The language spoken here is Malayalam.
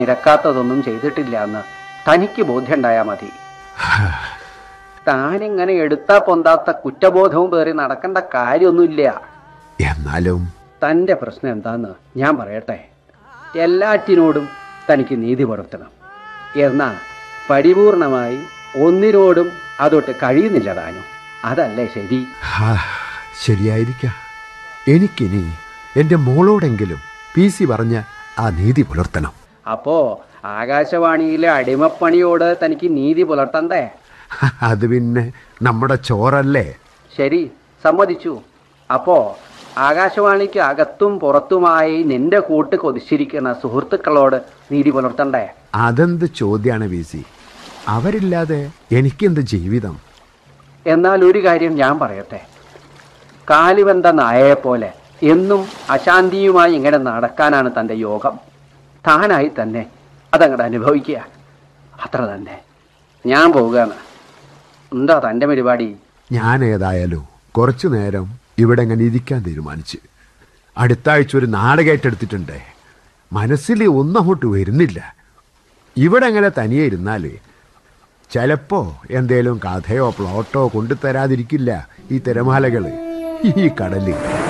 നിരക്കാത്തതൊന്നും ചെയ്തിട്ടില്ല എന്ന് തനിക്ക് ബോധ്യമുണ്ടായാൽ മതി താനിങ്ങനെ എടുത്താ പൊന്താത്ത കുറ്റബോധവും പേറി നടക്കേണ്ട കാര്യമൊന്നുമില്ല എന്നാലും തൻ്റെ പ്രശ്നം എന്താന്ന് ഞാൻ പറയട്ടെ എല്ലാറ്റിനോടും തനിക്ക് നീതി പുലർത്തണം എന്നാൽ പരിപൂർണമായി ഒന്നിനോടും അതൊട്ട് കഴിയുന്നില്ല താനും അതല്ലേ ശരി ഹാ, ശരിയായിരിക്കാം എനിക്കിനി എൻ്റെ മോളോടെങ്കിലും പി സി പറഞ്ഞ ആ നീതി പുലർത്തണം അപ്പോ ആകാശവാണിയിലെ അടിമപ്പണിയോട് തനിക്ക് നീതി പുലർത്തണ്ടേ അത് പിന്നെ നമ്മുടെ ചോറല്ലേ ശരി സമ്മതിച്ചു അപ്പോ ആകാശവാണിക്ക് അകത്തും പുറത്തുമായി നിന്റെ കൂട്ട് കൊതിച്ചിരിക്കുന്ന സുഹൃത്തുക്കളോട് നീതി പുലർത്തണ്ടേ അതെന്ത് ചോദ്യാണ് വി സി അവരില്ലാതെ എനിക്കെന്ത് ജീവിതം എന്നാൽ ഒരു കാര്യം ഞാൻ പറയട്ടെ കാലിവന്ത നായയെ പോലെ എന്നും അശാന്തിയുമായി ഇങ്ങനെ നടക്കാനാണ് തൻ്റെ യോഗം താനായി തന്നെ അതങ്ങോട്ട് അനുഭവിക്കുക അത്ര തന്നെ ഞാൻ പോവുകയാണ് എന്താ തൻ്റെ പരിപാടി ഞാൻ ഏതായാലും കുറച്ചു നേരം ഇവിടെ അങ്ങനെ ഇരിക്കാൻ തീരുമാനിച്ച് അടുത്ത ആഴ്ച ഒരു നാടകമായിട്ടെടുത്തിട്ടുണ്ട് മനസ്സിൽ ഒന്നും അങ്ങോട്ട് വരുന്നില്ല ഇവിടെ അങ്ങനെ തനിയെ ഇരുന്നാൽ ചിലപ്പോ എന്തേലും കഥയോ പ്ലോട്ടോ കൊണ്ടുതരാതിരിക്കില്ല ഈ തിരമാലകൾ ഈ കടലിൽ